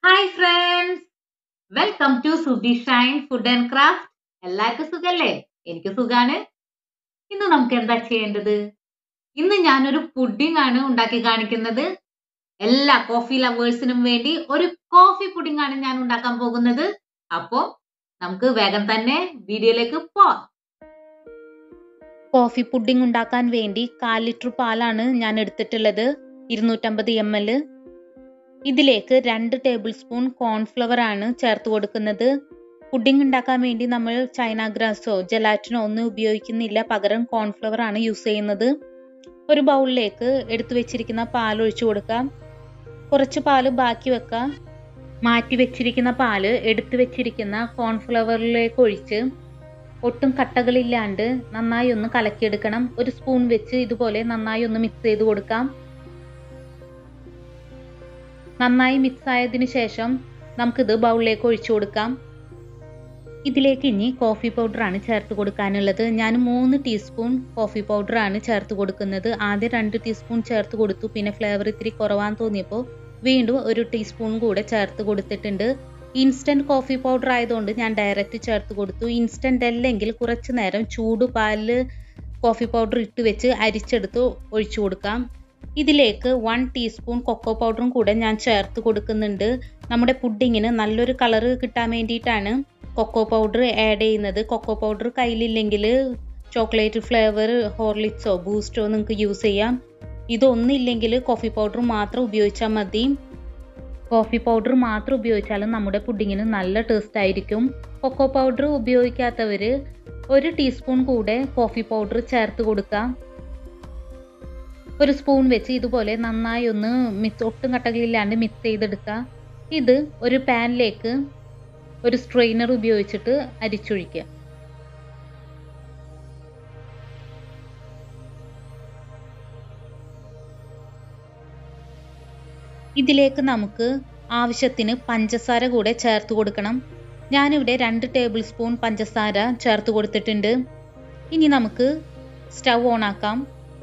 hi friends welcome to Subi Shine food and craft എല്ലാവർക്കും സുഖല്ലേ എനിക്ക് സുഖാണ് ഇന്ന് നമുക്ക് എന്താ ചെയ്യേണ്ടത് ഇന്ന് ഞാനൊരു പുഡിംഗ് ആണ് ഉണ്ടാക്കി കാണിക്കുന്നത് എല്ലാ കോഫി ലവേഴ്സിനും വേണ്ടി ഒരു കോഫി പുഡിംഗ് ആണ് ഞാൻ ഉണ്ടാക്കാൻ പോകുന്നത് അപ്പോ നമുക്ക് വേഗം തന്നെ വീഡിയോയിലേക്ക് പോവാം കോഫി പുഡിംഗ് ഉണ്ടാക്കാൻ വേണ്ടി കാൽ ലിറ്റർ പാലാണ് ഞാൻ എടുത്തിട്ടുള്ളത് ഇരുന്നൂറ്റമ്പത് എം എൽ ഇതിലേക്ക് രണ്ട് ടേബിൾ സ്പൂൺ കോൺഫ്ലവർ ആണ് ചേർത്ത് കൊടുക്കുന്നത് പുഡിംഗ് ഉണ്ടാക്കാൻ വേണ്ടി നമ്മൾ ചൈന ഗ്രാസോ ജലാറ്റിനോ ഒന്നും ഉപയോഗിക്കുന്നില്ല പകരം കോൺഫ്ലവർ ആണ് യൂസ് ചെയ്യുന്നത് ഒരു ബൗളിലേക്ക് എടുത്തു വെച്ചിരിക്കുന്ന പാൽ ഒഴിച്ചു കൊടുക്കാം കുറച്ച് പാല് ബാക്കി വെക്കാം മാറ്റി വെച്ചിരിക്കുന്ന പാല് എടുത്തു വെച്ചിരിക്കുന്ന കോൺഫ്ലവറിലേക്ക് ഒഴിച്ച് ഒട്ടും കട്ടകളില്ലാണ്ട് നന്നായി ഒന്ന് കലക്കിയെടുക്കണം ഒരു സ്പൂൺ വെച്ച് ഇതുപോലെ നന്നായി ഒന്ന് മിക്സ് ചെയ്ത് കൊടുക്കാം നന്നായി മിക്സ് ആയതിനു ശേഷം നമുക്കിത് ബൗളിലേക്ക് ഒഴിച്ചു കൊടുക്കാം ഇതിലേക്ക് ഇനി കോഫി പൗഡറാണ് ചേർത്ത് കൊടുക്കാനുള്ളത് ഞാൻ മൂന്ന് ടീസ്പൂൺ കോഫി പൗഡറാണ് ചേർത്ത് കൊടുക്കുന്നത് ആദ്യം രണ്ട് ടീസ്പൂൺ ചേർത്ത് കൊടുത്തു പിന്നെ ഫ്ലേവർ ഇത്തിരി കുറവാന്ന് തോന്നിയപ്പോൾ വീണ്ടും ഒരു ടീസ്പൂൺ കൂടെ ചേർത്ത് കൊടുത്തിട്ടുണ്ട് ഇൻസ്റ്റൻറ്റ് കോഫി പൗഡർ ആയതുകൊണ്ട് ഞാൻ ഡയറക്റ്റ് ചേർത്ത് കൊടുത്തു ഇൻസ്റ്റൻറ്റ് അല്ലെങ്കിൽ കുറച്ച് നേരം ചൂട് പാലിൽ കോഫി പൗഡർ ഇട്ട് വെച്ച് അരിച്ചെടുത്ത് ഒഴിച്ചു കൊടുക്കാം ഇതിലേക്ക് വൺ ടീസ്പൂൺ കൊക്കോ പൗഡറും കൂടെ ഞാൻ ചേർത്ത് കൊടുക്കുന്നുണ്ട് നമ്മുടെ പുഡിങ്ങിന് നല്ലൊരു കളറ് കിട്ടാൻ വേണ്ടിയിട്ടാണ് കൊക്കോ പൗഡർ ആഡ് ചെയ്യുന്നത് കൊക്കോ പൗഡർ കയ്യിലില്ലെങ്കിൽ ചോക്ലേറ്റ് ഫ്ലേവർ ഹോർലിക്സോ ബൂസ്റ്റോ നിങ്ങൾക്ക് യൂസ് ചെയ്യാം ഇതൊന്നില്ലെങ്കിൽ കോഫി പൗഡർ മാത്രം ഉപയോഗിച്ചാൽ മതി കോഫി പൗഡർ മാത്രം ഉപയോഗിച്ചാലും നമ്മുടെ പുഡിങ്ങിന് നല്ല ടേസ്റ്റ് ആയിരിക്കും കൊക്കോ പൗഡർ ഉപയോഗിക്കാത്തവർ ഒരു ടീസ്പൂൺ കൂടെ കോഫി പൗഡർ ചേർത്ത് കൊടുക്കാം ഒരു സ്പൂൺ വെച്ച് ഇതുപോലെ നന്നായി ഒന്ന് മിക്സ് ഒട്ടും കട്ടകളില്ലാണ്ട് മിക്സ് ചെയ്തെടുക്കുക ഇത് ഒരു പാനിലേക്ക് ഒരു സ്ട്രെയിനർ ഉപയോഗിച്ചിട്ട് അരിച്ചൊഴിക്കുക ഇതിലേക്ക് നമുക്ക് ആവശ്യത്തിന് പഞ്ചസാര കൂടെ ചേർത്ത് കൊടുക്കണം ഞാനിവിടെ രണ്ട് ടേബിൾ സ്പൂൺ പഞ്ചസാര ചേർത്ത് കൊടുത്തിട്ടുണ്ട് ഇനി നമുക്ക് സ്റ്റൗ ഓൺ ആക്കാം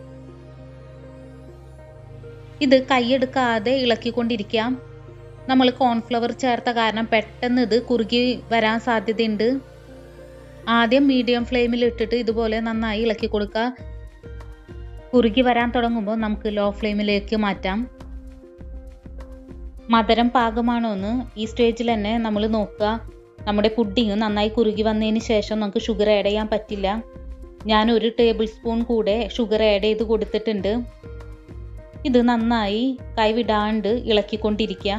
ഇത് കൈയെടുക്കാതെ ഇളക്കിക്കൊണ്ടിരിക്കാം നമ്മൾ കോൺഫ്ലവർ ചേർത്ത കാരണം പെട്ടെന്ന് ഇത് കുറുകി വരാൻ സാധ്യതയുണ്ട് ആദ്യം മീഡിയം ഫ്ലെയിമിൽ ഇട്ടിട്ട് ഇതുപോലെ നന്നായി ഇളക്കി കൊടുക്കുക കുറുകി വരാൻ തുടങ്ങുമ്പോൾ നമുക്ക് ലോ ഫ്ലെയിമിലേക്ക് മാറ്റാം മധുരം പാകമാണോ എന്ന് ഈ സ്റ്റേജിൽ തന്നെ നമ്മൾ നോക്കുക നമ്മുടെ പുഡിങ് നന്നായി കുറുകി വന്നതിന് ശേഷം നമുക്ക് ഷുഗർ ആഡ് ചെയ്യാൻ പറ്റില്ല ഞാൻ ഒരു ടേബിൾ സ്പൂൺ കൂടെ ഷുഗർ ആഡ് ചെയ്ത് കൊടുത്തിട്ടുണ്ട് ഇത് നന്നായി കൈവിടാണ്ട് ഇളക്കിക്കൊണ്ടിരിക്കുക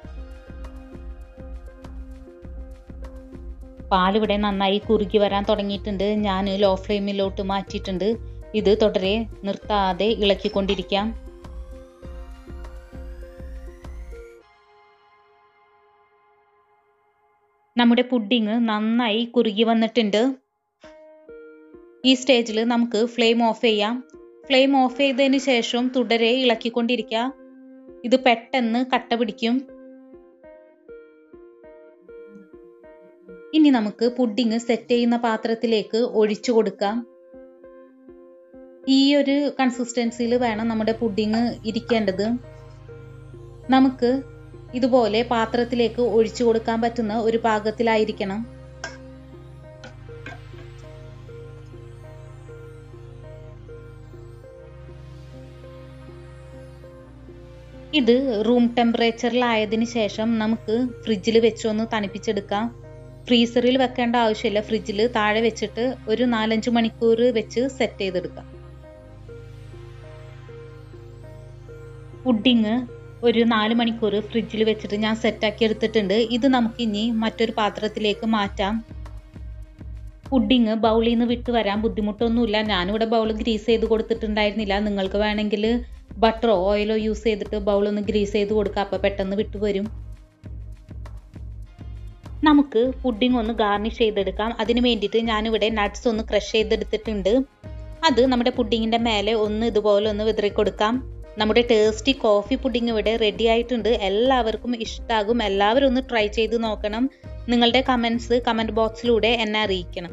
പാലിവിടെ നന്നായി കുറുകി വരാൻ തുടങ്ങിയിട്ടുണ്ട് ഞാൻ ലോ ഫ്ലെയിമിലോട്ട് മാറ്റിയിട്ടുണ്ട് ഇത് തുടരെ നിർത്താതെ ഇളക്കിക്കൊണ്ടിരിക്കാം നമ്മുടെ പുഡിങ് നന്നായി കുറുകി വന്നിട്ടുണ്ട് ഈ സ്റ്റേജിൽ നമുക്ക് ഫ്ലെയിം ഓഫ് ചെയ്യാം ഫ്ലെയിം ഓഫ് ചെയ്തതിന് ശേഷം തുടരെ ഇളക്കിക്കൊണ്ടിരിക്കുക ഇത് പെട്ടെന്ന് കട്ട പിടിക്കും ഇനി നമുക്ക് പുഡിങ് സെറ്റ് ചെയ്യുന്ന പാത്രത്തിലേക്ക് ഒഴിച്ചു കൊടുക്കാം ഈ ഒരു കൺസിസ്റ്റൻസിയിൽ വേണം നമ്മുടെ പുഡിങ് ഇരിക്കേണ്ടത് നമുക്ക് ഇതുപോലെ പാത്രത്തിലേക്ക് ഒഴിച്ചു കൊടുക്കാൻ പറ്റുന്ന ഒരു പാകത്തിലായിരിക്കണം ഇത് റൂം ടെമ്പറേച്ചറിലായതിനു ശേഷം നമുക്ക് ഫ്രിഡ്ജിൽ വെച്ചൊന്ന് തണുപ്പിച്ചെടുക്കാം ഫ്രീസറിൽ വെക്കേണ്ട ആവശ്യമില്ല ഫ്രിഡ്ജിൽ താഴെ വെച്ചിട്ട് ഒരു നാലഞ്ച് മണിക്കൂർ വെച്ച് സെറ്റ് ചെയ്തെടുക്കാം പുഡിങ് ഒരു നാല് മണിക്കൂർ ഫ്രിഡ്ജിൽ വെച്ചിട്ട് ഞാൻ സെറ്റാക്കി എടുത്തിട്ടുണ്ട് ഇത് നമുക്ക് ഇനി മറ്റൊരു പാത്രത്തിലേക്ക് മാറ്റാം പുഡിങ് ബൗളിൽ നിന്ന് വിട്ട് വരാൻ ബുദ്ധിമുട്ടൊന്നുമില്ല ഞാനിവിടെ ബൗൾ ഗ്രീസ് ചെയ്ത് കൊടുത്തിട്ടുണ്ടായിരുന്നില്ല നിങ്ങൾക്ക് വേണമെങ്കിൽ ബട്ടറോ ഓയിലോ യൂസ് ചെയ്തിട്ട് ബൗൾ ഒന്ന് ഗ്രീസ് ചെയ്ത് കൊടുക്കുക അപ്പോൾ പെട്ടെന്ന് വിട്ടു വരും നമുക്ക് പുഡിംഗ് ഒന്ന് ഗാർണിഷ് ചെയ്തെടുക്കാം അതിന് വേണ്ടിയിട്ട് ഞാനിവിടെ നട്ട്സ് ഒന്ന് ക്രഷ് ചെയ്തെടുത്തിട്ടുണ്ട് അത് നമ്മുടെ പുഡിങ്ങിൻ്റെ മേലെ ഒന്ന് ഇതുപോലെ ഒന്ന് വിതറി കൊടുക്കാം നമ്മുടെ ടേസ്റ്റി കോഫി പുഡിംഗ് ഇവിടെ റെഡി ആയിട്ടുണ്ട് എല്ലാവർക്കും ഇഷ്ടമാകും എല്ലാവരും ഒന്ന് ട്രൈ ചെയ്ത് നോക്കണം നിങ്ങളുടെ കമൻസ് കമൻറ്റ് ബോക്സിലൂടെ എന്നെ അറിയിക്കണം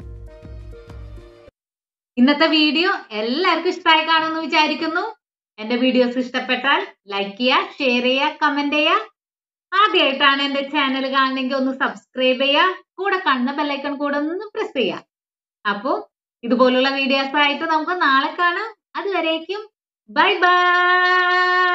ഇന്നത്തെ വീഡിയോ എല്ലാവർക്കും ഇഷ്ടമായി കാണുമെന്ന് വിചാരിക്കുന്നു എന്റെ വീഡിയോസ് ഇഷ്ടപ്പെട്ടാൽ ലൈക്ക് ചെയ്യുക ഷെയർ ചെയ്യുക കമന്റ് ചെയ്യുക ആദ്യമായിട്ടാണ് എന്റെ ചാനൽ കാണണമെങ്കിൽ ഒന്ന് സബ്സ്ക്രൈബ് ചെയ്യുക കൂടെ കാണുന്ന ബെല്ലൈക്കൺ കൂടെ ഒന്ന് പ്രസ് ചെയ്യുക അപ്പോ ഇതുപോലുള്ള വീഡിയോസ് ആയിട്ട് നമുക്ക് നാളെ കാണാം അതുവരേക്കും ബൈ ബൈ